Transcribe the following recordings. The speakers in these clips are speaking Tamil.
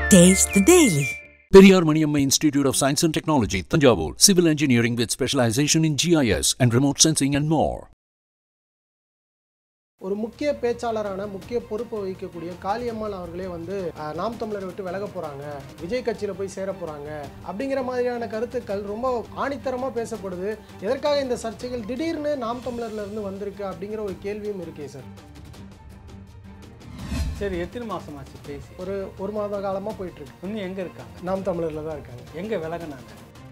Taste the Daily. Periyar Maniamma Institute of Science and Technology, Tanjavur, Civil Engineering with specialization in GIS and remote sensing and more. ஒரு முக்கிய பேச்சாளரான முக்கிய பொறுப்பை வகிக்கக்கூடிய காளியம்மாள் அவர்களே வந்து அஹ், நாம் தமிழரை விட்டு விலக போறாங்க விஜய் கட்சியில போய் சேர போறாங்க அப்படிங்கிற மாதிரியான கருத்துக்கள் ரொம்ப ஆணித்தரமா பேசப்படுது எதற்காக இந்த சர்ச்சைகள் திடீர்னு நாம் தமிழர்ல இருந்து வந்திருக்கு அப்படிங்கிற ஒரு கேள்வியும் இருக்கே சார் சரி எத்தனை மாசமாச்சு பேசி ஒரு ஒரு மாத காலமா போயிட்டு இருக்கு இன்னும் எங்க இருக்காங்க நாம் தமிழர்ல தான் இருக்காங்க எங்க விலகுனாங்க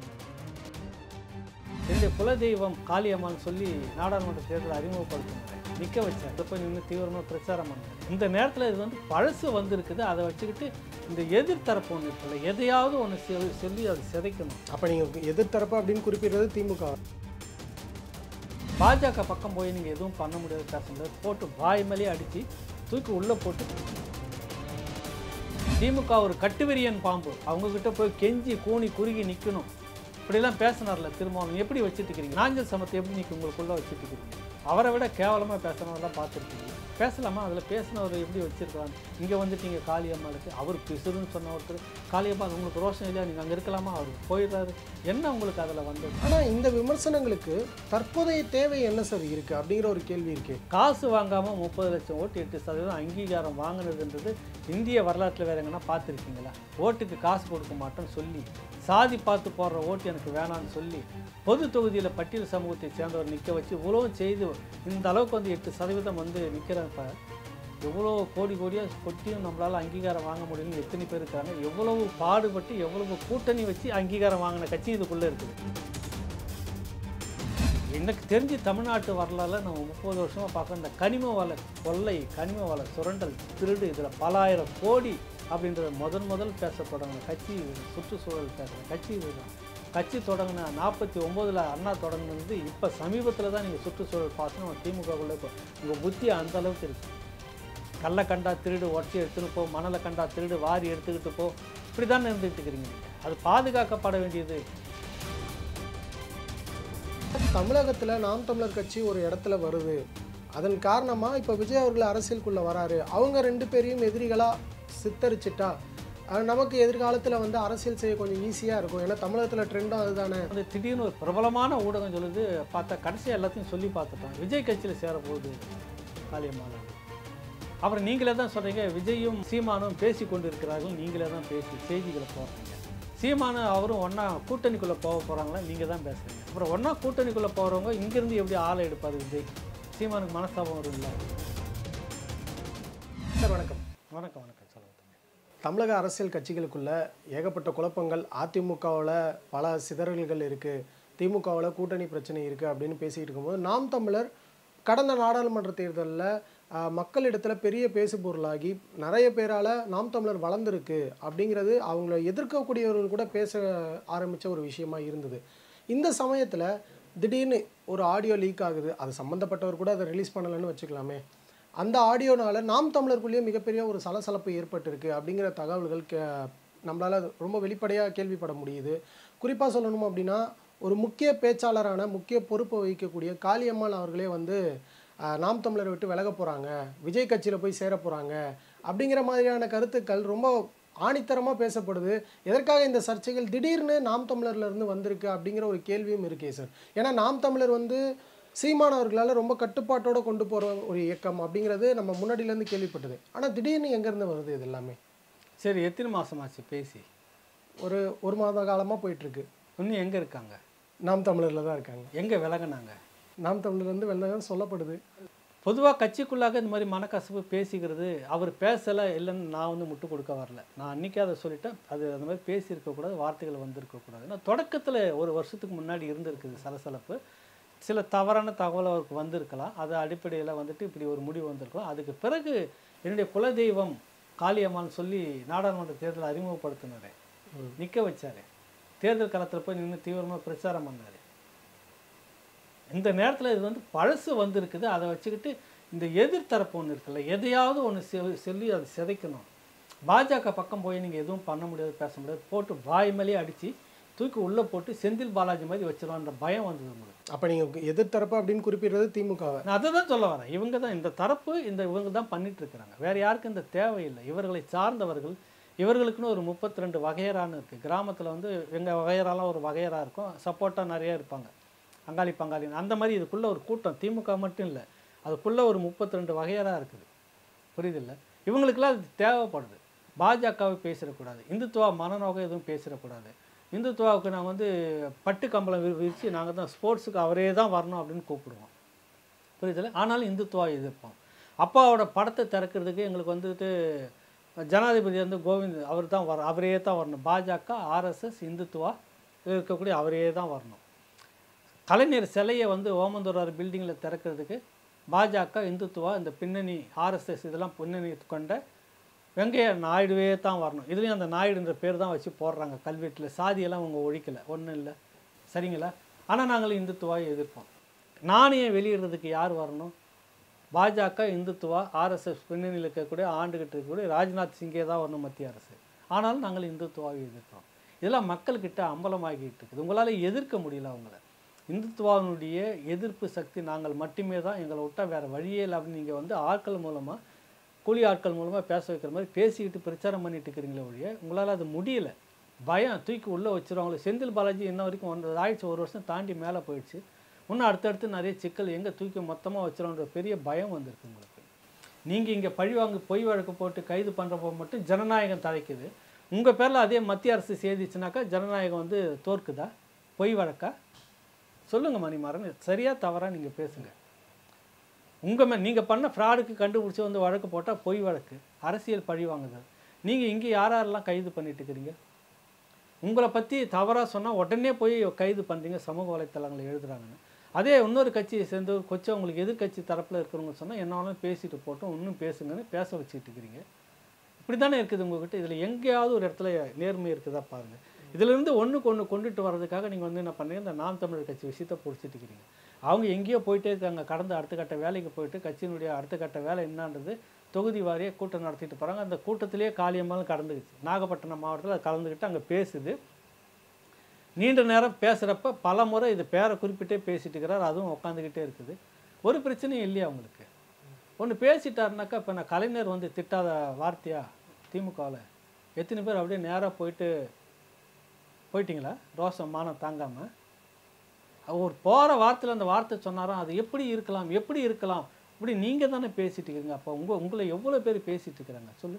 என்னுடைய குலதெய்வம் காளியம்மான்னு சொல்லி நாடாளுமன்ற தேர்தல் அறிமுகப்படுத்தினாங்க நிற்க வச்சார் இதை போய் நின்று தீவிரமாக பிரச்சாரம் பண்ணாங்க இந்த நேரத்தில் இது வந்து பழசு வந்திருக்குது அதை வச்சுக்கிட்டு இந்த எதிர்த்தரப்பு ஒன்று இருக்குல்ல எதையாவது ஒன்று சொல்லி அதை சிதைக்கணும் அப்ப நீங்க எதிர்த்தரப்பு அப்படின்னு குறிப்பிடுறது திமுக பாஜக பக்கம் போய் நீங்கள் எதுவும் பண்ண முடியாது பேச முடியாது போட்டு வாய் மேலேயே அடித்து தூக்கி உள்ளே போட்டு திமுக ஒரு கட்டுவிரியன் பாம்பு அவங்க கிட்ட போய் கெஞ்சி கூனி குறுகி நிற்கணும் இப்படிலாம் பேசினார்ல திருமாவளவன் எப்படி வச்சுட்டு இருக்கிறீங்க நாஞ்சல் சமத்தை எப்படி நீங்கள் உங்களுக்குள்ளே வச்சுட்டு இருக்கிறீங்க அவரை விட கேவலமாக பேசுனதெல்லாம் பார்த்துருக்கீங்க பேசலாமா அதில் பேசினவர் எப்படி வச்சிருக்கலாம் இங்கே வந்துட்டீங்க காளியம்மாளுக்கு அவர் பிசுறுன்னு சொன்ன ஒருத்தர் காளியம்மா உங்களுக்கு ரோஷன் இல்லையா நீங்கள் அங்கே இருக்கலாமா அவர் போயிடுறாரு என்ன உங்களுக்கு அதில் வந்தது ஆனா இந்த விமர்சனங்களுக்கு தற்போதைய தேவை என்ன சார் இருக்கு அப்படிங்கிற ஒரு கேள்வி இருக்கு காசு வாங்காமல் முப்பது லட்சம் ஓட்டு எட்டு சதவீதம் அங்கீகாரம் வாங்கினதுன்றது இந்திய வரலாற்றில் வேற எங்கன்னா பார்த்துருக்கீங்களா ஓட்டுக்கு காசு கொடுக்க மாட்டோம்னு சொல்லி சாதி பார்த்து போடுற ஓட்டு எனக்கு வேணாம்னு சொல்லி பொது தொகுதியில் பட்டியல் சமூகத்தை சேர்ந்தவர் நிற்க வச்சு இவ்வளோ செய்து இந்த அளவுக்கு வந்து எட்டு சதவீதம் வந்து நிற்கிறப்ப எவ்வளோ கோடி கோடியாக கொட்டியும் நம்மளால் அங்கீகாரம் வாங்க முடியும்னு எத்தனை பேர் இருக்காங்க எவ்வளவு பாடுபட்டு எவ்வளவு கூட்டணி வச்சு அங்கீகாரம் வாங்கின கட்சி இதுக்குள்ளே இருக்குது எனக்கு தெரிஞ்சு தமிழ்நாட்டு வரலாறுல நம்ம முப்பது வருஷமாக பார்க்குற இந்த கனிம வள கொள்ளை கனிம வள சுரண்டல் திருடு இதில் பலாயிரம் கோடி அப்படின்றத முதன் முதல் பேச தொடங்கின கட்சி இது. சுற்றுச்சூழல் பேசுகிற கட்சி இதுதான் கட்சி தொடங்கின நாற்பத்தி ஒம்போதில் அண்ணா தொடங்கினது இப்போ சமீபத்தில் தான் நீங்கள் சுற்றுச்சூழல் பாசனம் திமுகவுக்குள்ளே இப்போ உங்கள் புத்தி அந்த அளவுக்கு இருக்குது கல்லை கண்டா திருடு உடச்சி எடுத்துகிட்டு போ மணலை கண்டா திருடு வாரி எடுத்துக்கிட்டு போ இப்படி தான் இருந்துகிட்டு இருக்கிறீங்க நீங்க. அது பாதுகாக்கப்பட வேண்டியது தமிழகத்துல நாம் தமிழர் கட்சி ஒரு இடத்துல வருது அதன் காரணமா இப்ப விஜய் அவர்கள் அரசியலுக்குள்ள வராரு அவங்க ரெண்டு பேரையும் எதிரிகளா சித்தரிச்சிட்டா அஹ் நமக்கு எதிர்காலத்துல வந்து அரசியல் செய்ய கொஞ்சம் ஈஸியா இருக்கும் ஏன்னா தமிழகத்துல ட்ரெண்டும் அதுதானே வந்து திடீர்னு ஒரு பிரபலமான ஊடகம் சொல்லுது பார்த்தா கடைசியாக எல்லாத்தையும் சொல்லி பார்த்துட்டோம் விஜய் கட்சியில் சேர போகுது காளியம்மாள் அப்புறம் நீங்களே தான் சொல்கிறீங்க விஜயும் சீமானும் பேசி கொண்டு இருக்கிறார்கள் நீங்களே தான் பேசி செய்திகளை போடுறீங்க சீமானு அவரும் ஒன்றா கூட்டணிக்குள்ளே போக போகிறாங்களா நீங்கள் தான் பேசுகிறீங்க அப்புறம் ஒன்றா கூட்டணிக்குள்ளே போகிறவங்க இங்கேருந்து எப்படி ஆளை எடுப்பார் விஜய் சீமானுக்கு மனஸ்தாபம் வரும் இல்லை சார் வணக்கம் வணக்கம் வணக்கம் சொல்லுங்க தமிழக அரசியல் கட்சிகளுக்குள்ள ஏகப்பட்ட குழப்பங்கள் அதிமுகவில் பல சிதறல்கள் இருக்குது திமுகவில் கூட்டணி பிரச்சனை இருக்குது அப்படின்னு பேசிக்கிட்டு இருக்கும்போது நாம் தமிழர் கடந்த நாடாளுமன்ற தேர்தலில் மக்களிடத்தில் பெரிய பேசு பொருளாகி நிறைய பேரால் நாம் தமிழர் வளர்ந்துருக்கு அப்படிங்கிறது அவங்கள எதிர்க்கக்கூடியவர்கள் கூட பேச ஆரம்பித்த ஒரு விஷயமா இருந்தது இந்த சமயத்தில் திடீர்னு ஒரு ஆடியோ லீக் ஆகுது அது சம்மந்தப்பட்டவர் கூட அதை ரிலீஸ் பண்ணலைன்னு வச்சுக்கலாமே அந்த ஆடியோனால நாம் தமிழருக்குள்ளேயே மிகப்பெரிய ஒரு சலசலப்பு ஏற்பட்டிருக்கு அப்படிங்கிற தகவல்கள் கே நம்மளால் ரொம்ப வெளிப்படையாக கேள்விப்பட முடியுது குறிப்பாக சொல்லணும் அப்படின்னா ஒரு முக்கிய பேச்சாளரான முக்கிய பொறுப்பை வகிக்கக்கூடிய காளியம்மாள் அவர்களே வந்து ஆஹ், நாம் தமிழரை விட்டு விலக போகிறாங்க விஜய் கட்சியில் போய் சேர போகிறாங்க அப்படிங்கிற மாதிரியான கருத்துக்கள் ரொம்ப ஆணித்தரமாக பேசப்படுது எதற்காக இந்த சர்ச்சைகள் திடீர்னு நாம் தமிழர்ல இருந்து வந்திருக்கு அப்படிங்கிற ஒரு கேள்வியும் இருக்கே சார் ஏன்னா நாம் தமிழர் வந்து சீமானவர்களால் ரொம்ப கட்டுப்பாட்டோட கொண்டு போகிற ஒரு இயக்கம் அப்படிங்கிறது நம்ம முன்னாடியிலேருந்து கேள்விப்பட்டது ஆனால் திடீர்னு எங்கேருந்து வருது இது எல்லாமே சரி எத்தனை மாதமாச்சு பேசி ஒரு ஒரு மாத காலமாக போயிட்டுருக்கு இன்னும் எங்கே இருக்காங்க நாம் தமிழரில் தான் இருக்காங்க எங்கே விலகுனாங்க நாம் தமிழர்லேருந்து வெள்ளதான் சொல்லப்படுது பொதுவாக கட்சிக்குள்ளாக இந்த மாதிரி மனக்கசப்பு பேசிக்கிறது அவர் பேசலை இல்லைன்னு நான் வந்து முட்டு கொடுக்க வரல நான் அன்றைக்கே அதை சொல்லிட்டேன் அது அந்த மாதிரி பேசியிருக்கக்கூடாது வார்த்தைகள் வந்திருக்கக்கூடாது ஏன்னா தொடக்கத்தில் ஒரு வருஷத்துக்கு முன்னாடி இருந்திருக்குது சலசலப்பு சில தவறான தகவல் அவருக்கு வந்திருக்கலாம் அது அடிப்படையில் வந்துட்டு இப்படி ஒரு முடிவு வந்திருக்கலாம் அதுக்கு பிறகு என்னுடைய குலதெய்வம் காளியம்மான்னு சொல்லி நாடாளுமன்ற தேர்தலை அறிமுகப்படுத்தினாரு நிற்க வச்சாரு தேர்தல் களத்தில் போய் நின்று தீவிரமாக பிரச்சாரம் பண்ணார் இந்த நேரத்தில் இது வந்து பழசு வந்திருக்குது அதை வச்சுக்கிட்டு இந்த எதிர்த்தரப்பு ஒன்று இருக்குல்ல எதையாவது ஒன்று சொல்லி அதை சிதைக்கணும் பாஜக பக்கம் போய் நீங்கள் எதுவும் பண்ண முடியாது பேச முடியாது போட்டு வாய் மேலேயே அடித்து தூக்கி உள்ளே போட்டு செந்தில் பாலாஜி மாதிரி வச்சிருவான்ற பயம் வந்தது உங்களுக்கு அப்போ நீங்கள் எதிர்த்தரப்பு அப்படின்னு குறிப்பிடுறது திமுகவை நான் அதை தான் சொல்ல வரேன் இவங்க தான் இந்த தரப்பு இந்த இவங்க தான் பண்ணிட்டு இருக்கிறாங்க வேற யாருக்கும் இந்த தேவையில்லை இவர்களை சார்ந்தவர்கள் இவர்களுக்குன்னு ஒரு முப்பத்தி ரெண்டு வகையறான்னு இருக்குது கிராமத்தில் வந்து எங்கள் வகையறாலாம் ஒரு வகையறா இருக்கும் சப்போட்டா நிறைய இருப்பாங்க அங்காளி பங்காளின்னு அந்த மாதிரி இதுக்குள்ளே ஒரு கூட்டம் திமுக மட்டும் இல்லை அதுக்குள்ளே ஒரு முப்பத்தி ரெண்டு வகையறா இருக்குது புரியுதில்ல இவங்களுக்கெல்லாம் அது தேவைப்படுது பாஜகவை பேசிடக்கூடாது இந்துத்துவா மனநோக்கம் எதுவும் பேசிடக்கூடாது இந்துத்துவாவுக்கு நான் வந்து பட்டு கம்பளம் வி விரித்து நாங்கள் தான் ஸ்போர்ட்ஸுக்கு அவரே தான் வரணும் அப்படின்னு கூப்பிடுவோம் புரியுதுல்ல ஆனாலும் இந்துத்துவா எதிர்ப்போம் அப்பாவோட படத்தை திறக்கிறதுக்கு எங்களுக்கு வந்துட்டு ஜனாதிபதி வந்து கோவிந்த் அவர் தான் வர அவரே தான் வரணும் பாஜக ஆர்எஸ்எஸ் இந்துத்துவா இருக்கக்கூடிய அவரே தான் வரணும் கலைஞர் சிலையை வந்து ஓமந்தூரார் பில்டிங்கில் திறக்கிறதுக்கு பாஜக இந்துத்துவா இந்த பின்னணி ஆர்எஸ்எஸ் இதெல்லாம் பின்னணி கொண்ட வெங்கைய நாயுடுவே தான் வரணும் இதுலேயும் அந்த நாயுடுன்ற பேர் தான் வச்சு போடுறாங்க கல்வெட்டில் சாதியெல்லாம் அவங்க ஒழிக்கலை ஒன்றும் இல்லை சரிங்களா ஆனால் நாங்கள் இந்துத்துவாவை எதிர்ப்போம் நாணயம் வெளியிடுறதுக்கு யார் வரணும் பாஜக இந்துத்துவா ஆர்எஸ்எஸ் பின்னணியில் இருக்கக்கூடிய ஆண்டுகிட்டு இருக்கக்கூடிய ராஜ்நாத் சிங்கே தான் வரணும் மத்திய அரசு ஆனாலும் நாங்கள் இந்துத்துவாவை எதிர்க்கிறோம் இதெல்லாம் மக்கள்கிட்ட அம்பலமாகிட்டு இருக்குது உங்களால் எதிர்க்க முடியல அவங்கள இந்துத்துவாவினுடைய எதிர்ப்பு சக்தி நாங்கள் மட்டுமே தான் எங்களை விட்டால் வேறு வழியே இல்லை அப்படின்னு நீங்கள் வந்து ஆட்கள் மூலமாக கூலி ஆட்கள் மூலமாக பேச வைக்கிற மாதிரி பேசிக்கிட்டு பிரச்சாரம் பண்ணிட்டு இருக்கிறீங்களே ஒழிய உங்களால் அது முடியல பயம் தூக்கி உள்ளே வச்சுருவாங்களே செந்தில் பாலாஜி இன்ன வரைக்கும் ஒன்றரை ஆயிடுச்சு ஒரு வருஷம் தாண்டி மேலே போயிடுச்சு இன்னும் அடுத்தடுத்து நிறைய சிக்கல் எங்கே தூக்கி மொத்தமாக வச்சிரோன்ற பெரிய பயம் வந்திருக்கு உங்களுக்கு நீங்கள் இங்கே பழிவாங்க பொய் வழக்கு போட்டு கைது பண்ணுறப்போ மட்டும் ஜனநாயகம் தழைக்குது உங்கள் பேரில் அதே மத்திய அரசு செய்திச்சுனாக்கா ஜனநாயகம் வந்து தோற்குதா பொய் வழக்கா சொல்லுங்கள் மணிமாறன் சரியாக தவறாக நீங்கள் பேசுங்க உங்கள் மே நீங்கள் பண்ண ஃப்ராடுக்கு கண்டுபிடிச்சி வந்து வழக்கு போட்டால் பொய் வழக்கு அரசியல் பழி வாங்குதல் நீங்கள் இங்கே யார் யாரெல்லாம் கைது பண்ணிட்டு இருக்கிறீங்க உங்களை பற்றி தவறாக சொன்னால் உடனே போய் கைது பண்ணுறீங்க சமூக வலைத்தளங்களில் எழுதுறாங்கன்னு அதே இன்னொரு கட்சியை சேர்ந்து கொச்சு உங்களுக்கு எதிர்க்கட்சி தரப்பில் இருக்கிறவங்க சொன்னால் என்ன வேணாலும் பேசிட்டு போட்டோம் இன்னும் பேசுங்கன்னு பேச வச்சுட்டு இருக்கிறீங்க இப்படி தானே இருக்குது உங்ககிட்ட இதில் எங்கேயாவது ஒரு இடத்துல நேர்மை இருக்குதா பாருங்கள் இதிலிருந்து ஒன்றுக்கு ஒன்று கொண்டுட்டு வர்றதுக்காக நீங்கள் வந்து என்ன பண்ணுறீங்க இந்த நாம் தமிழர் கட்சி விஷயத்தை பிடிச்சிட்டு இருக்கிறீங்க அவங்க எங்கேயோ போயிட்டே இருக்காங்க கடந்த அடுத்த கட்ட வேலைக்கு போயிட்டு கட்சியினுடைய அடுத்த கட்ட வேலை என்னன்றது தொகுதி வாரியாக கூட்டம் நடத்திட்டு போகிறாங்க அந்த கூட்டத்திலேயே காளியம்மாலும் கடந்துக்குச்சு நாகப்பட்டினம் மாவட்டத்தில் அது கலந்துக்கிட்டு அங்கே பேசுது நீண்ட நேரம் பேசுகிறப்ப பல முறை இது பேரை குறிப்பிட்டே பேசிட்டு இருக்கிறார் அதுவும் உட்காந்துக்கிட்டே இருக்குது ஒரு பிரச்சனையும் இல்லையா அவங்களுக்கு ஒன்று பேசிட்டாருனாக்கா இப்போ நான் கலைஞர் வந்து திட்டாத வார்த்தையா திமுகவில் எத்தனை பேர் அப்படியே நேராக போயிட்டு போயிட்டீங்களா ரோசம் மானம் தாங்காமல் அவர் போகிற வார்த்தையில் அந்த வார்த்தை சொன்னாராம் அது எப்படி இருக்கலாம் எப்படி இருக்கலாம் இப்படி நீங்கள் தானே பேசிட்டு இருக்கீங்க அப்போ உங்கள் உங்களை எவ்வளோ பேர் பேசிட்டு இருக்கிறாங்க சொல்லு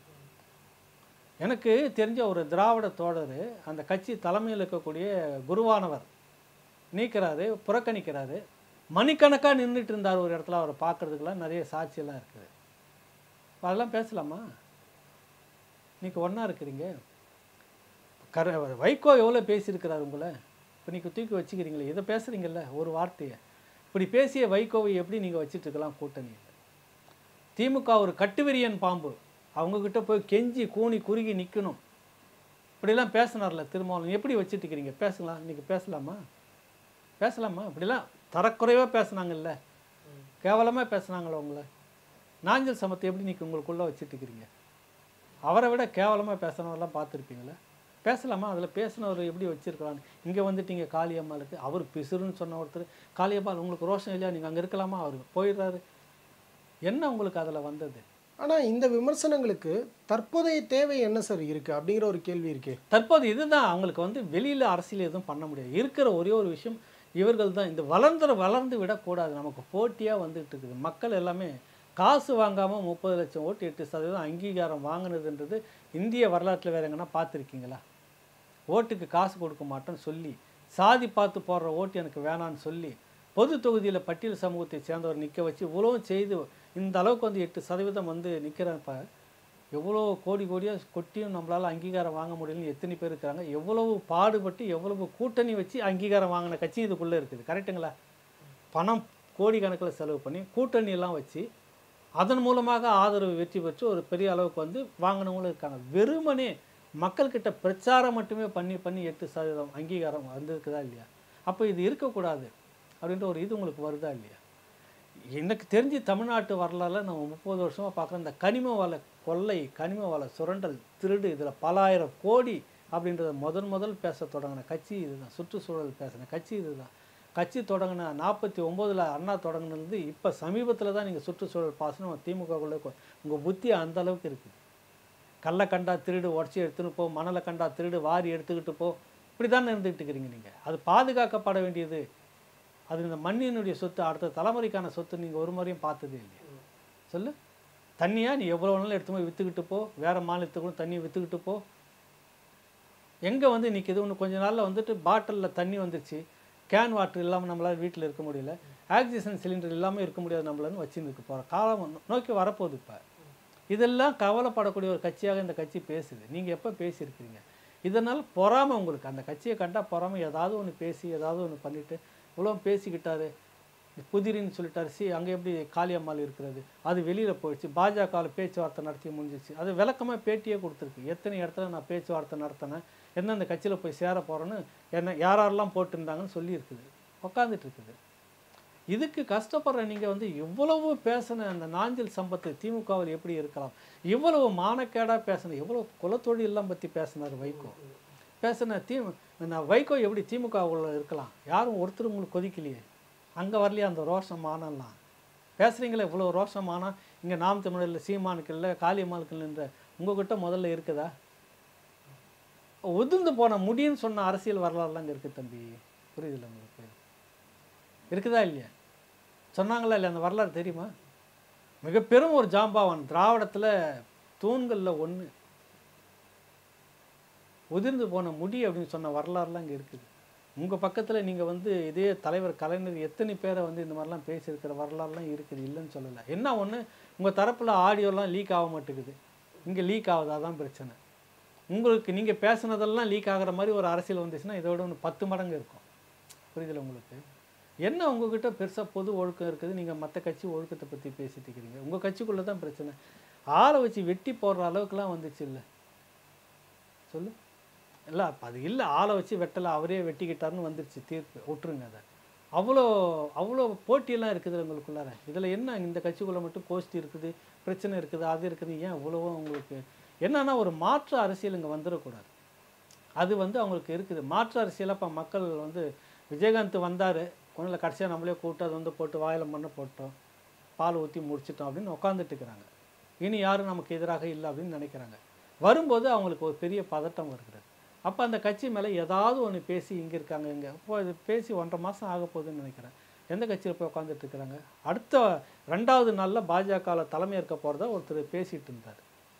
எனக்கு தெரிஞ்ச ஒரு திராவிட தோழர் அந்த கட்சி தலைமையில் இருக்கக்கூடிய குருவானவர் நீக்கிறாரு புறக்கணிக்கிறாரு மணிக்கணக்காக நின்றுட்டு இருந்தார் ஒரு இடத்துல அவரை பார்க்கறதுக்கெல்லாம் நிறைய சாட்சியெல்லாம் இருக்குது அப்ப அதெல்லாம் பேசலாமா இன்னைக்கு ஒன்றா இருக்கிறீங்க கர வைகோ எவ்வளோ பேசியிருக்கிறார் உங்களை இப்போ நீங்கள் தூக்கி வச்சுக்கிறீங்களே இதை பேசுகிறீங்கல்ல ஒரு வார்த்தையை இப்படி பேசிய வைகோவை எப்படி நீங்கள் வச்சிட்டு இருக்கலாம் கூட்டணியில் திமுக ஒரு கட்டுவிரியன் பாம்பு அவங்கக்கிட்ட போய் கெஞ்சி கூனி குறுகி நிற்கணும் இப்படிலாம் பேசினார்ல திருமாவளவன் எப்படி வச்சிட்டு இருக்கிறீங்க பேசலாம் இன்னைக்கு பேசலாமா பேசலாமா இப்படிலாம் தரக்குறைவாக பேசுனாங்கல்ல கேவலமாக பேசுனாங்களே உங்களை நாஞ்சல் சமத்தை எப்படி நீங்கள் உங்களுக்குள்ளே வச்சிட்டு இருக்கிறீங்க அவரை விட கேவலமாக பேசுனவரெல்லாம் பார்த்துருப்பீங்களே பேசலாமா அதில் பேசினவர் எப்படி வச்சிருக்கலாம் இங்கே வந்துட்டீங்க காளியம்மாளுக்கு அவர் பிசுறுன்னு சொன்ன ஒருத்தர் காளியம்மாள் உங்களுக்கு ரோஷம் இல்லையா நீங்கள் அங்கே இருக்கலாமா அவர் போயிடுறாரு என்ன உங்களுக்கு அதில் வந்தது ஆனால் இந்த விமர்சனங்களுக்கு தற்போதைய தேவை என்ன சார் இருக்குது அப்படிங்கிற ஒரு கேள்வி இருக்கே தற்போது இதுதான் அவங்களுக்கு வந்து வெளியில் அரசியல் எதுவும் பண்ண முடியாது இருக்கிற ஒரே ஒரு விஷயம் இவர்கள் தான் இந்த வளர்ந்துற வளர்ந்து விடக்கூடாது நமக்கு போட்டியாக வந்துட்டு இருக்குது மக்கள் எல்லாமே காசு வாங்காமல் முப்பது லட்சம் ஓட்டு எட்டு சதவீதம் அங்கீகாரம் வாங்கினதுன்றது இந்திய வரலாற்றில் வேற எங்கன்னா பார்த்துருக்கீங்களா ஓட்டுக்கு காசு கொடுக்க மாட்டேன்னு சொல்லி சாதி பார்த்து போடுற ஓட்டு எனக்கு வேணான்னு சொல்லி பொது தொகுதியில் பட்டியல் சமூகத்தை சேர்ந்தவர் நிற்க வச்சு இவ்வளவும் செய்து இந்த அளவுக்கு வந்து எட்டு சதவீதம் வந்து நிற்கிறப்ப எவ்வளோ கோடி கோடியாக கொட்டியும் நம்மளால் அங்கீகாரம் வாங்க முடியலன்னு எத்தனை பேர் இருக்கிறாங்க எவ்வளவு பாடுபட்டு எவ்வளவு கூட்டணி வச்சு அங்கீகாரம் வாங்கின கட்சி இதுக்குள்ளே இருக்குது கரெக்டுங்களா பணம் கோடிக்கணக்கில் செலவு பண்ணி கூட்டணி எல்லாம் வச்சு அதன் மூலமாக ஆதரவு வெற்றி பெற்று ஒரு பெரிய அளவுக்கு வந்து வாங்கினவங்களும் இருக்காங்க வெறுமனே மக்கள்கிட்ட பிரச்சாரம் மட்டுமே பண்ணி பண்ணி எட்டு சதவீதம் அங்கீகாரம் வந்திருக்குதா இல்லையா அப்போ இது இருக்கக்கூடாது அப்படின்ற ஒரு இது உங்களுக்கு வருதா இல்லையா எனக்கு தெரிஞ்சு தமிழ்நாட்டு வரலாறுல நம்ம முப்பது வருஷமாக பார்க்குற இந்த கனிம வள கொள்ளை கனிம வள சுரண்டல் திருடு இதில் பல ஆயிரம் கோடி அப்படின்றத முதன் முதல் பேச தொடங்கின கட்சி இதுதான் சுற்றுச்சூழல் பேசின கட்சி இதுதான் கட்சி தொடங்கின நாற்பத்தி ஒம்போதில் அண்ணா தொடங்கினது இப்போ சமீபத்தில் தான் நீங்கள் சுற்றுச்சூழல் பாசனம் திமுகக்குள்ளே உங்கள் புத்தி அந்த அளவுக்கு இருக்குது கல்லை கண்டா திருடு உடச்சி எடுத்துன்னு போ மணலை கண்டா திருடு வாரி எடுத்துக்கிட்டு போ இப்படி தானே இருந்துகிட்டு இருக்கிறீங்க நீங்கள் அது பாதுகாக்கப்பட வேண்டியது அது இந்த மண்ணினுடைய சொத்து அடுத்த தலைமுறைக்கான சொத்து நீங்கள் ஒரு முறையும் பார்த்ததே இல்லையா சொல்லு தண்ணியா நீ எவ்வளோ வேணாலும் எடுத்து போய் விற்றுக்கிட்டு போ வேறு மாநிலத்துக்கு கூட தண்ணியை விற்றுக்கிட்டு போ எங்கே வந்து நிற்கிது இன்னும் கொஞ்ச நாளில் வந்துட்டு பாட்டிலில் தண்ணி வந்துருச்சு கேன் வாட்டர் இல்லாமல் நம்மளால் வீட்டில் இருக்க முடியல ஆக்சிஜன் சிலிண்டர் இல்லாமல் இருக்க முடியாது நம்மளன்னு வச்சுன்னு இருக்க போகிற காலம் நோ- நோக்கி வரப்போகுது இப்போ இதெல்லாம் கவலைப்படக்கூடிய ஒரு கட்சியாக இந்த கட்சி பேசுது நீங்கள் எப்போ பேசியிருக்கிறீங்க இதனால் பொறாமை உங்களுக்கு அந்த கட்சியை கண்டால் பொறாமை ஏதாவது ஒன்று பேசி ஏதாவது ஒன்று பண்ணிவிட்டு இவ்வளோ பேசிக்கிட்டாரு புதிரின்னு சொல்லிட்டாரு சி அங்கே எப்படி காளியம்மாள் இருக்கிறது அது வெளியில் போயிடுச்சு பாஜகவில் பேச்சுவார்த்தை நடத்தி முடிஞ்சிச்சு அது விளக்கமாக பேட்டியே கொடுத்துருக்கு எத்தனை இடத்துல நான் பேச்சுவார்த்தை நடத்தினேன் எந்தெந்த கட்சியில் போய் சேர போகிறேன்னு என்ன யார் யாரெல்லாம் போட்டிருந்தாங்கன்னு சொல்லியிருக்குது உக்காந்துட்டு இருக்குது இதுக்கு கஷ்டப்படுற நீங்கள் வந்து இவ்வளவு பேசின அந்த நாஞ்சில் சம்பத்து திமுகவில் எப்படி இருக்கலாம் இவ்வளவு மானக்கேடாக பேசின எவ்வளோ குலத்தொழிலெல்லாம் பற்றி பேசினார் வைகோ பேசின தி நான் வைகோ எப்படி திமுகவுள்ள இருக்கலாம் யாரும் ஒருத்தர் உங்களுக்கு கொதிக்கலையே அங்கே வரலையே அந்த ரோஷம் மானம்லாம் பேசுகிறீங்களே இவ்வளோ ரோஷம் மானம் இங்கே நாம் தமிழரில் சீமானுக்கு இல்லை காளியம்மாளுக்கு இல்லைன்ற உங்ககிட்ட முதல்ல இருக்குதா உதிர்ந்து போன முடின்னு சொன்ன அரசியல் வரலாறுலாம் இங்கே இருக்குது தம்பி புரியுதுல்ல உங்களுக்கு இருக்குதா இல்லையா சொன்னாங்களா இல்லையா அந்த வரலாறு தெரியுமா மிக பெரும் ஒரு ஜாம்பாவன் திராவிடத்தில் தூண்களில் ஒன்று உதிர்ந்து போன முடி அப்படின்னு சொன்ன வரலாறுலாம் இங்கே இருக்குது உங்கள் பக்கத்தில் நீங்கள் வந்து இதே தலைவர் கலைஞர் எத்தனை பேரை வந்து இந்த மாதிரிலாம் பேசியிருக்கிற வரலாறுலாம் இருக்குது இல்லைன்னு சொல்லலை என்ன ஒன்று உங்கள் தரப்பில் ஆடியோலாம் லீக் ஆக மாட்டேங்குது இங்கே லீக் ஆகுதா தான் பிரச்சனை உங்களுக்கு நீங்கள் பேசுனதெல்லாம் லீக் ஆகுற மாதிரி ஒரு அரசியல் வந்துச்சுன்னா இதோட ஒன்று பத்து மடங்கு இருக்கும் புரியுதுல உங்களுக்கு என்ன உங்ககிட்ட பெருசாக பொது ஒழுக்கம் இருக்குது நீங்கள் மற்ற கட்சி ஒழுக்கத்தை பற்றி பேசிட்டு இருக்கிறீங்க உங்கள் கட்சிக்குள்ளே தான் பிரச்சனை ஆளை வச்சு வெட்டி போடுற அளவுக்குலாம் வந்துச்சு இல்லை சொல்லு இல்லை அப்போ அது இல்லை ஆளை வச்சு வெட்டலை அவரே வெட்டிக்கிட்டாருன்னு வந்துருச்சு தீர்ப்பு விட்டுருங்க அதை அவ்வளோ அவ்வளோ போட்டியெல்லாம் இருக்குது உங்களுக்குள்ளார இதில் என்ன இந்த கட்சிக்குள்ளே மட்டும் கோஷ்டி இருக்குது பிரச்சனை இருக்குது அது இருக்குது ஏன் இவ்வளவோ உங்களுக்கு என்னன்னா ஒரு மாற்று அரசியல் இங்கே வந்துடக்கூடாது அது வந்து அவங்களுக்கு இருக்குது மாற்று அரசியலாக இப்போ மக்கள் வந்து விஜயகாந்த் வந்தார் ஒன்றில் கடைசியாக நம்மளே கூப்பிட்டு அதை வந்து போட்டு வாயில் மண்ணை போட்டோம் பால் ஊற்றி முடிச்சிட்டோம் அப்படின்னு உட்காந்துட்டு இருக்கிறாங்க இனி யாரும் நமக்கு எதிராக இல்லை அப்படின்னு நினைக்கிறாங்க வரும்போது அவங்களுக்கு ஒரு பெரிய பதட்டம் வருகிறது அப்போ அந்த கட்சி மேலே ஏதாவது ஒன்று பேசி இங்கே இருக்காங்க இங்கே இப்போ இது பேசி ஒன்றரை மாதம் ஆக போகுதுன்னு நினைக்கிறேன் எந்த கட்சியில் போய் உட்காந்துட்டு இருக்கிறாங்க அடுத்த ரெண்டாவது நாளில் பாஜகவில் தலைமை ஏற்க போகிறதா ஒருத்தர் பேசிகிட்டு இருந்தார்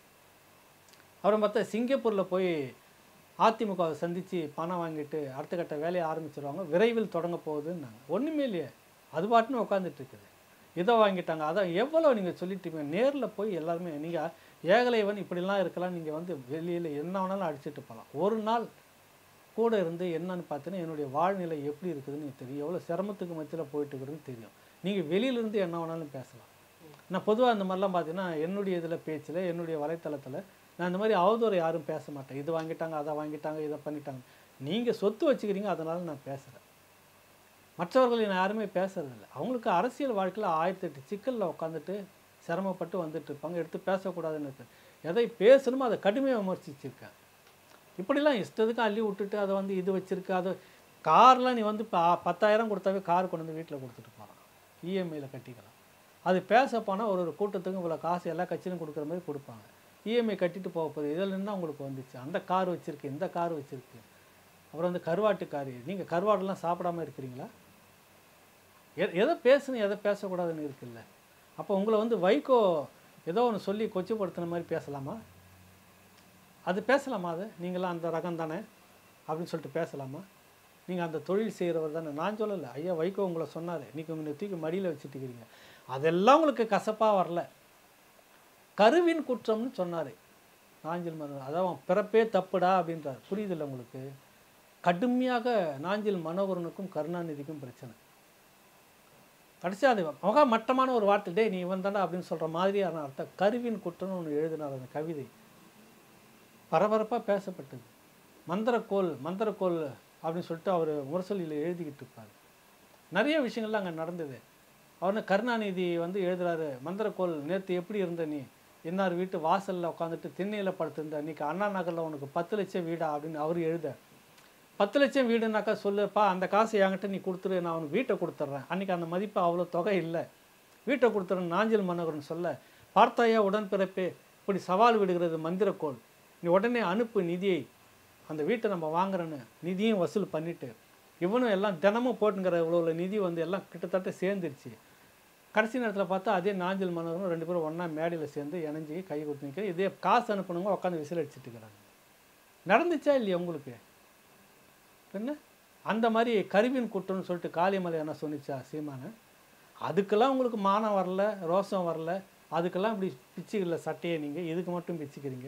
அப்புறம் பார்த்தா சிங்கப்பூரில் போய் அதிமுகவை சந்தித்து பணம் வாங்கிட்டு அடுத்த கட்ட வேலையை ஆரம்பிச்சிருவாங்க விரைவில் தொடங்க போகுதுன்னாங்க ஒன்றுமே இல்லையே அது பாட்டுன்னு உட்காந்துட்டு இருக்குது இதை வாங்கிட்டாங்க அதான் எவ்வளோ நீங்கள் சொல்லிட்டீங்க நேரில் போய் எல்லாருமே நீங்கள் ஏகலைவன் இப்படிலாம் இருக்கலாம் நீங்கள் வந்து வெளியில் என்ன வேணாலும் அடிச்சுட்டு போகலாம் ஒரு நாள் கூட இருந்து என்னன்னு பார்த்தீங்கன்னா என்னுடைய வாழ்நிலை எப்படி இருக்குதுன்னு எனக்கு தெரியும் எவ்வளோ சிரமத்துக்கு மத்தியில் போயிட்டு இருக்குதுன்னு தெரியும் நீங்கள் வெளியிலேருந்து என்ன வேணாலும் பேசலாம் நான் பொதுவாக இந்த மாதிரிலாம் பார்த்தீங்கன்னா என்னுடைய இதில் பேச்சில் என்னுடைய வலைத்தளத்தில் நான் இந்த மாதிரி அவதூறு யாரும் பேச மாட்டேன் இது வாங்கிட்டாங்க அதை வாங்கிட்டாங்க இதை பண்ணிட்டாங்க நீங்கள் சொத்து வச்சுக்கிறீங்க அதனால் நான் பேசுகிறேன் மற்றவர்கள் நான் யாருமே பேசுறதில்ல அவங்களுக்கு அரசியல் வாழ்க்கையில் ஆயிரத்தி எட்டு சிக்கலில் உட்காந்துட்டு சிரமப்பட்டு வந்துட்டு இருப்பாங்க எடுத்து பேசக்கூடாதுன்னு இருக்கு எதை பேசணுமோ அதை கடுமையாக விமர்சிச்சிருக்கேன் இப்படிலாம் இஷ்டத்துக்கு அள்ளி விட்டுட்டு அதை வந்து இது வச்சிருக்கு அது கார்லாம் நீ வந்து இப்போ பத்தாயிரம் கொடுத்தாவே கார் கொண்டு வந்து வீட்டில் கொடுத்துட்டு போகிறான் இஎம்ஐயில் கட்டிக்கலாம் அது பேச போனால் ஒரு ஒரு கூட்டத்துக்கும் இவ்வளோ காசு எல்லா கட்சியிலும் கொடுக்குற மாதிரி கொடுப்பாங்க இஎம்ஐ கட்டிட்டு போக போகுது இதில் இருந்தால் உங்களுக்கு வந்துச்சு அந்த கார் வச்சுருக்கு இந்த கார் வச்சுருக்கு அப்புறம் வந்து கருவாட்டு கார் நீங்கள் கருவாடெல்லாம் சாப்பிடாம இருக்கிறீங்களா எ எதை பேசணும் எதை பேசக்கூடாதுன்னு இருக்குல்ல அப்போ உங்களை வந்து வைகோ ஏதோ ஒன்று சொல்லி கொச்சைப்படுத்தின மாதிரி பேசலாமா அது பேசலாமா அது நீங்களாம் அந்த ரகம் தானே அப்படின்னு சொல்லிட்டு பேசலாமா நீங்கள் அந்த தொழில் செய்கிறவர் தானே நான் சொல்லலை ஐயா வைகோ உங்களை சொன்னார் இன்றைக்கி உங்களை தூக்கி மடியில் வச்சுட்டு இருக்கிறீங்க அதெல்லாம் உங்களுக்கு கசப்பாக வரல கருவின் குற்றம்னு சொன்னார் நாஞ்சில் மனோகர் அதான் பிறப்பே தப்புடா அப்படின்றார் புரியுதில்ல உங்களுக்கு கடுமையாக நாஞ்சில் மனோகரனுக்கும் கருணாநிதிக்கும் பிரச்சனை கடைசி அது மகா மட்டமான ஒரு வார்த்தை டேய் நீ இவன் தாண்டா அப்படின்னு சொல்கிற மாதிரியான அர்த்தம் கருவின் குற்றம்னு ஒன்று எழுதினார் அந்த கவிதை பரபரப்பாக பேசப்பட்டது மந்திரக்கோள் மந்திரக்கோள் அப்படின்னு சொல்லிட்டு அவர் முரசொலியில் எழுதிக்கிட்டு இருப்பார் நிறைய விஷயங்கள்லாம் அங்கே நடந்தது அவர்னு கருணாநிதி வந்து எழுதுறாரு மந்திரக்கோள் நேற்று எப்படி இருந்த நீ இன்னார் வீட்டு வாசலில் உட்காந்துட்டு திண்ணையில் படுத்திருந்த அன்றைக்கி அண்ணா நகரில் உனக்கு பத்து லட்சம் வீடா அப்படின்னு அவர் எழுத பத்து லட்சம் வீடுனாக்கா சொல்லுப்பா அந்த காசு என்கிட்ட நீ கொடுத்துரு நான் அவனுக்கு வீட்டை கொடுத்துட்றேன் அன்றைக்கி அந்த மதிப்பு அவ்வளோ தொகை இல்லை வீட்டை கொடுத்துறேன் நாஞ்சில் மனோகரன் சொல்ல பார்த்தாயா உடன்பிறப்பே இப்படி சவால் விடுகிறது மந்திரக்கோள் நீ உடனே அனுப்பு நிதியை அந்த வீட்டை நம்ம வாங்குறோன்னு நிதியும் வசூல் பண்ணிட்டு இவனும் எல்லாம் தினமும் போட்டுங்கிற இவ்வளோ நிதி வந்து எல்லாம் கிட்டத்தட்ட சேர்ந்துருச்சு கடைசி நேரத்தில் பார்த்தா அதே நாஞ்சல் மன்னரும் ரெண்டு பேரும் ஒன்றா மேடையில் சேர்ந்து இணைஞ்சி கை கொடுத்து நிற்க இதே காசு அனுப்பணுங்க உட்காந்து விசில் அடிச்சிட்டு இருக்கிறாங்க நடந்துச்சா இல்லையா உங்களுக்கு என்ன அந்த மாதிரி கருவின் கூட்டம்னு சொல்லிட்டு காளிமலை என்ன சொன்னிச்சா சீமானு அதுக்கெல்லாம் உங்களுக்கு மானம் வரல ரோசம் வரல அதுக்கெல்லாம் இப்படி பிச்சுக்கல சட்டையை நீங்கள் இதுக்கு மட்டும் பிச்சுக்கிறீங்க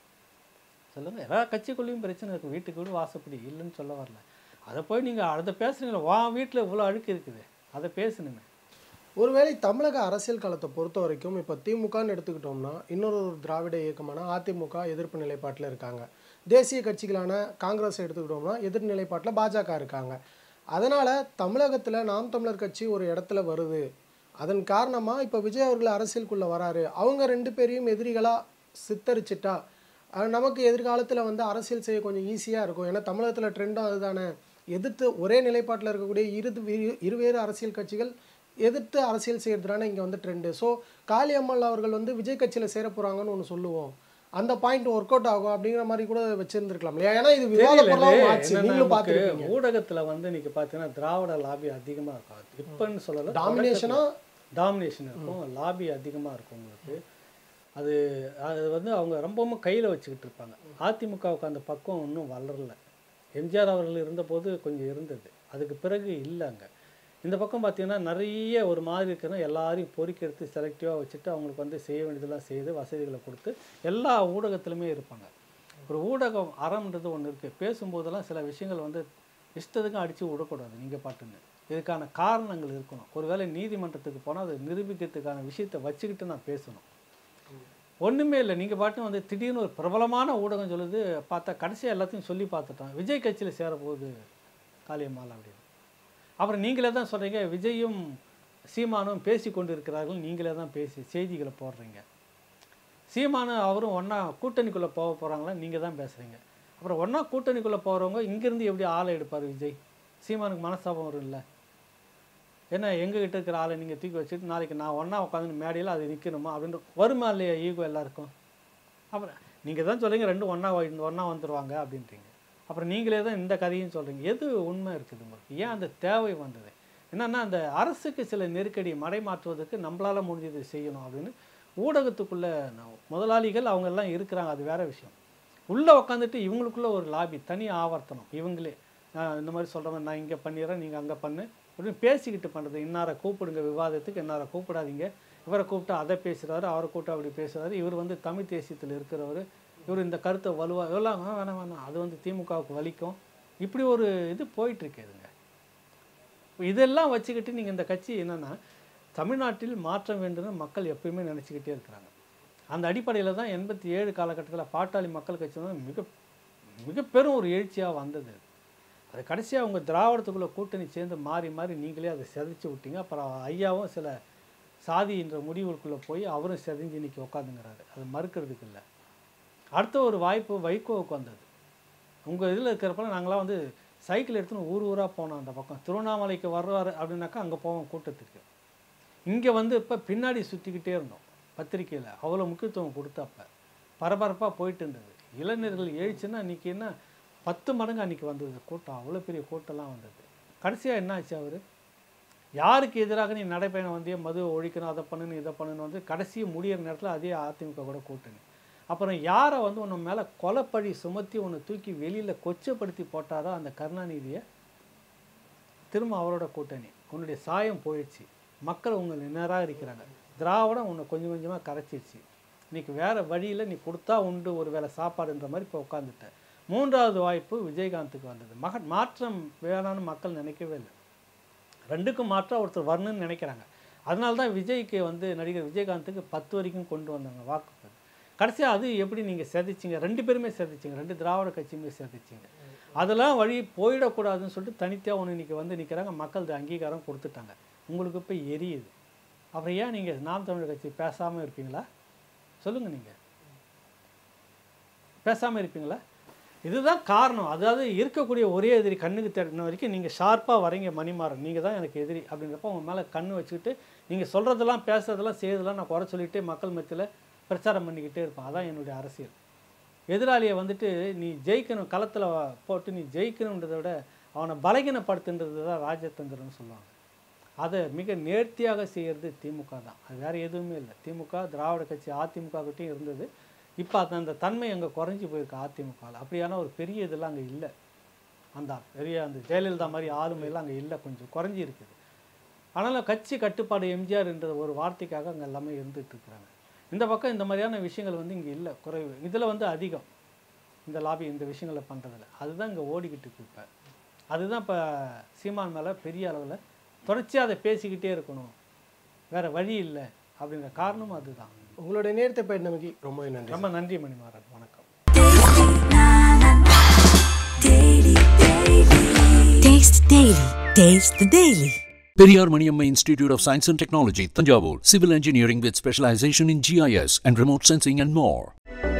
சொல்லுங்கள் எல்லா கட்சிக்குள்ளேயும் பிரச்சனை இருக்குது வீட்டுக்கு வீடு வாசப்படி இல்லைன்னு சொல்ல வரல அதை போய் நீங்கள் அதை பேசுறீங்களா வா வீட்டில் இவ்வளோ அழுக்கு இருக்குது அதை பேசணுமே ஒருவேளை தமிழக அரசியல் காலத்தை பொறுத்த வரைக்கும் இப்போ திமுகன்னு எடுத்துக்கிட்டோம்னா இன்னொரு ஒரு திராவிட இயக்கமான அதிமுக எதிர்ப்பு நிலைப்பாட்டில் இருக்காங்க தேசிய கட்சிகளான காங்கிரஸ் எடுத்துக்கிட்டோம்னா எதிர் நிலைப்பாட்டில் பாஜக இருக்காங்க அதனால் தமிழகத்தில் நாம் தமிழர் கட்சி ஒரு இடத்துல வருது அதன் காரணமாக இப்போ விஜய் அவர்கள் அரசியலுக்குள்ளே வராரு அவங்க ரெண்டு பேரையும் எதிரிகளாக சித்தரிச்சிட்டா அஹ் நமக்கு எதிர்காலத்தில் வந்து அரசியல் செய்ய கொஞ்சம் ஈஸியாக இருக்கும் ஏன்னா தமிழகத்தில் ட்ரெண்டும் அதுதானே எதிர்த்து ஒரே நிலைப்பாட்டில் இருக்கக்கூடிய இரு இரு- இருவேறு அரசியல் கட்சிகள் எதிர்த்து அரசியல் செய்யறதுனால இங்கே வந்து ட்ரெண்டு ஸோ காளியம்மாள் அவர்கள் வந்து விஜய் கட்சியில் சேர போகிறாங்கன்னு ஒன்று சொல்லுவோம் அந்த பாயிண்ட் ஒர்க் அவுட் ஆகும் அப்படிங்கிற மாதிரி கூட வச்சிருந்துருக்கலாம் இல்லையா ஏன்னா இது விவாத பொருளாகவும் ஆச்சு நீங்களும் பார்த்துருக்கீங்க ஊடகத்துல வந்து இன்னைக்கு பார்த்தீங்கன்னா திராவிட லாபி அதிகமா இருக்கும் இப்பன்னு சொல்லல டாமினேஷனா டாமினேஷன் இருக்கும் லாபி அதிகமா இருக்கும் உங்களுக்கு அது அது வந்து அவங்க ரொம்பவும் கையில வச்சுக்கிட்டு இருப்பாங்க அதிமுகவுக்கு அந்த பக்கம் இன்னும் வளரல எம்ஜிஆர் அவர்கள் இருந்தபோது கொஞ்சம் இருந்தது அதுக்கு பிறகு இல்லை அங்க இந்த பக்கம் பார்த்தீங்கன்னா நிறைய ஒரு மாதிரி இருக்கிற எல்லாரையும் பொறுக்கி எடுத்து செலக்டிவாக வச்சுட்டு அவங்களுக்கு வந்து செய்ய வேண்டியதெல்லாம் செய்து வசதிகளை கொடுத்து எல்லா ஊடகத்திலுமே இருப்பாங்க ஒரு ஊடகம் அறம்ன்றது ஒன்று இருக்குது பேசும்போதெல்லாம் சில விஷயங்கள் வந்து இஷ்டத்துக்கும் அடித்து விடக்கூடாது நீங்கள் பாட்டுன்னு இதுக்கான காரணங்கள் இருக்கணும் ஒருவேளை நீதிமன்றத்துக்கு போனால் அதை நிரூபிக்கிறதுக்கான விஷயத்தை வச்சுக்கிட்டு நான் பேசணும் ஒன்றுமே இல்லை நீங்கள் பாட்டு வந்து திடீர்னு ஒரு பிரபலமான ஊடகம் சொல்லுது பார்த்தா கடைசியாக எல்லாத்தையும் சொல்லி பார்த்துட்டோம் விஜய் கட்சியில் சேரப்போகுது காளியம்மாள் அப்படின்னு அப்புறம் நீங்களே தான் சொல்கிறீங்க விஜயும் சீமானும் பேசி கொண்டு இருக்கிறார்கள் நீங்களே தான் பேசி செய்திகளை போடுறீங்க சீமானும் அவரும் ஒன்றா கூட்டணிக்குள்ளே போக போகிறாங்களா நீங்கள் தான் பேசுகிறீங்க அப்புறம் ஒன்றா கூட்டணிக்குள்ளே போகிறவங்க இங்கேருந்து எப்படி ஆளை எடுப்பார் விஜய் சீமானுக்கு மனஸ்தாபம் வரும் இல்லை ஏன்னா எங்ககிட்ட இருக்கிற ஆளை நீங்கள் தூக்கி வச்சுட்டு நாளைக்கு நான் ஒன்றா உட்காந்து மேடையில் அது நிற்கணுமா அப்படின்னு வருமா இல்லையா ஈகோ எல்லாருக்கும் அப்புறம் நீங்கள் தான் சொல்றீங்க ரெண்டும் ஒன்றா ஒன்றா வந்துடுவாங்க அப்படின்றீங்க அப்புறம் நீங்களே தான் இந்த கதையும் சொல்கிறீங்க எது உண்மை இருக்குது உங்களுக்கு ஏன் அந்த தேவை வந்தது என்னன்னா அந்த அரசுக்கு சில நெருக்கடி மடைமாற்றுவதற்கு நம்மளால முடிஞ்சது செய்யணும் அப்படின்னு ஊடகத்துக்குள்ள ந- முதலாளிகள் அவங்க எல்லாம் இருக்கிறாங்க அது வேற விஷயம் உள்ளே உட்காந்துட்டு இவங்களுக்குள்ள ஒரு லாபி தனி ஆவர்த்தனம் இவங்களே நான் இந்த மாதிரி சொல்கிறவங்க நான் இங்கே பண்ணிடுறேன் நீங்கள் அங்கே பண்ணு அப்படின்னு பேசிக்கிட்டு பண்ணுறது இன்னாரை கூப்பிடுங்க விவாதத்துக்கு இன்னாரை கூப்பிடாதீங்க இவரை கூப்பிட்டு அதை பேசுகிறாரு அவரை கூப்பிட்டு அப்படி பேசுகிறாரு இவர் வந்து தமிழ் தேசியத்தில் இருக்கிறவர் இவர் இந்த கருத்தை வலுவாக எல்லாம் "ஆ, வேணாம் வேணாம் அது வந்து திமுகவுக்கு வலிக்கும் இப்படி ஒரு இது போயிட்டுருக்கு இதுங்க இதெல்லாம் வச்சுக்கிட்டு நீங்கள் இந்த கட்சி என்னென்னா தமிழ்நாட்டில் மாற்றம் வேண்டும்னு மக்கள் எப்பயுமே நினச்சிக்கிட்டே இருக்கிறாங்க அந்த அடிப்படையில் தான் எண்பத்தி ஏழு காலகட்டத்தில் பாட்டாளி மக்கள் கட்சி வந்து மிக மிக பெரும் ஒரு எழுச்சியாக வந்தது அது கடைசியாக அவங்க திராவிடத்துக்குள்ளே கூட்டணி சேர்ந்து மாறி மாறி நீங்களே அதை செதைச்சு விட்டீங்க அப்புறம் ஐயாவும் சில சாதி என்ற முடிவுக்குள்ளே போய் அவரும் செதைஞ்சு இன்னைக்கு உட்காந்துங்கிறாரு அது மறுக்கிறதுக்கு இல்லை அடுத்த ஒரு வாய்ப்பு வைகோவுக்கு வந்தது உங்கள் இதில் இருக்கிறப்ப நாங்களாம் வந்து சைக்கிள் எடுத்துன்னு ஊர் ஊராக போனோம் அந்த பக்கம் திருவண்ணாமலைக்கு வர்றாரு அப்படின்னாக்கா அங்கே போவோம் கூட்டத்துக்கு இங்கே வந்து இப்போ பின்னாடி சுற்றிக்கிட்டே இருந்தோம் பத்திரிக்கையில் அவ்வளோ முக்கியத்துவம் கொடுத்தப்ப பரபரப்பாக போயிட்டு இருந்தது இளைஞர்கள் எழுச்சுன்னா இன்றைக்கி என்ன பத்து மடங்கு அன்றைக்கி வந்தது கூட்டம் அவ்வளோ பெரிய கூட்டம்லாம் வந்தது கடைசியாக என்ன ஆச்சு அவர் யாருக்கு எதிராக நீ நடைப்பயணம் வந்தியோ மது ஒழிக்கணும் அதை பண்ணணும் இதை பண்ணணும் வந்து கடைசி முடியிற நேரத்தில் அதே அதிமுக கூட கூட்டணி அப்புறம் யாரை வந்து உன்னை மேலே கொலைப்பழி சுமத்தி உன்னை தூக்கி வெளியில் கொச்சப்படுத்தி போட்டாரோ அந்த கருணாநிதியை திரும்ப அவரோட கூட்டணி உன்னுடைய சாயம் போயிடுச்சு மக்கள் உங்களை நிராகரிக்கிறாங்க திராவிடம் உன்னை கொஞ்சம் கொஞ்சமாக கரைச்சிருச்சு இன்னைக்கு வேற வழியில் நீ கொடுத்தா உண்டு ஒரு வேளை சாப்பாடுன்ற மாதிரி இப்போ உட்காந்துட்ட மூன்றாவது வாய்ப்பு விஜயகாந்துக்கு வந்தது மகன் மாற்றம் வேணான்னு மக்கள் நினைக்கவே இல்லை ரெண்டுக்கும் மாற்றம் ஒருத்தர் வரணும்னு நினைக்கிறாங்க அதனால தான் விஜய்க்கு வந்து நடிகர் விஜயகாந்துக்கு பத்து வரைக்கும் கொண்டு வந்தாங்க வாக்குப்பதிவு கடைசியாக அது எப்படி நீங்கள் செதைச்சிங்க ரெண்டு பேருமே செதைச்சிங்க ரெண்டு திராவிட கட்சியுமே செதைச்சிங்க அதெல்லாம் வழி போயிடக்கூடாதுன்னு சொல்லிட்டு தனித்தாக ஒன்று இன்றைக்கி வந்து நிற்கிறாங்க மக்கள் இது அங்கீகாரம் கொடுத்துட்டாங்க உங்களுக்கு இப்போ எரியுது அப்புறம் ஏன் நீங்கள் நாம் தமிழர் கட்சி பேசாமல் இருப்பீங்களா சொல்லுங்கள் நீங்கள் பேசாமல் இருப்பீங்களா இதுதான் காரணம் அதாவது இருக்கக்கூடிய ஒரே எதிரி கண்ணுக்கு தெரின வரைக்கும் நீங்கள் ஷார்ப்பாக வரீங்க மணிமாறன் நீங்கள் தான் எனக்கு எதிரி அப்படின்றப்ப உங்கள் மேலே கண்ணு வச்சுக்கிட்டு நீங்கள் சொல்கிறதெல்லாம் பேசுறதெல்லாம் செய்யறதெல்லாம் நான் குறை சொல்லிட்டு மக்கள் மத்தியில் பிரச்சாரம் பண்ணிக்கிட்டே இருப்பான் அதான் என்னுடைய அரசியல் எதிராளியை வந்துட்டு நீ ஜெயிக்கணும் களத்தில் போட்டு நீ ஜெயிக்கணுன்றதை விட அவனை பலகீனப்படுத்துன்றது தான் ராஜதந்திரம்னு சொல்லுவாங்க அதை மிக நேர்த்தியாக செய்கிறது திமுக தான் அது வேறு எதுவுமே இல்லை திமுக திராவிட கட்சி அதிமுக கிட்டேயும் இருந்தது இப்போ அது அந்த தன்மை அங்கே குறைஞ்சி போயிருக்கு அதிமுகவில் அப்படியான ஒரு பெரிய இதெல்லாம் அங்கே இல்லை அந்த பெரிய அந்த ஜெயலலிதா மாதிரி ஆளுமையெல்லாம் அங்கே இல்லை கொஞ்சம் குறைஞ்சி இருக்குது ஆனாலும் கட்சி கட்டுப்பாடு எம்ஜிஆர் என்ற ஒரு வார்த்தைக்காக அங்கே எல்லாமே இருந்துட்டு இருக்கிறாங்க இந்த பக்கம் இந்த மாதிரியான விஷயங்கள் வந்து இங்கே இல்லை குறைவு இதில் வந்து அதிகம் இந்த லாபி இந்த விஷயங்களை பண்ணுறதில்ல அதுதான் இங்கே ஓடிக்கிட்டு இருக்கு இப்போ அதுதான் இப்போ சீமான் மேலே பெரிய அளவில் தொடர்ச்சியாக அதை பேசிக்கிட்டே இருக்கணும் வேறு வழி இல்லை அப்படிங்கிற காரணமும் அதுதான் உங்களுடைய நேரத்தை பயணமைக்கு ரொம்ப நன்றி ரொம்ப நன்றி மணிமாறன் வணக்கம் Taste Daily. Taste the Daily. Periyar Maniamma Institute of Science and Technology, Tanjavur, Civil Engineering with specialization in GIS and remote sensing and more.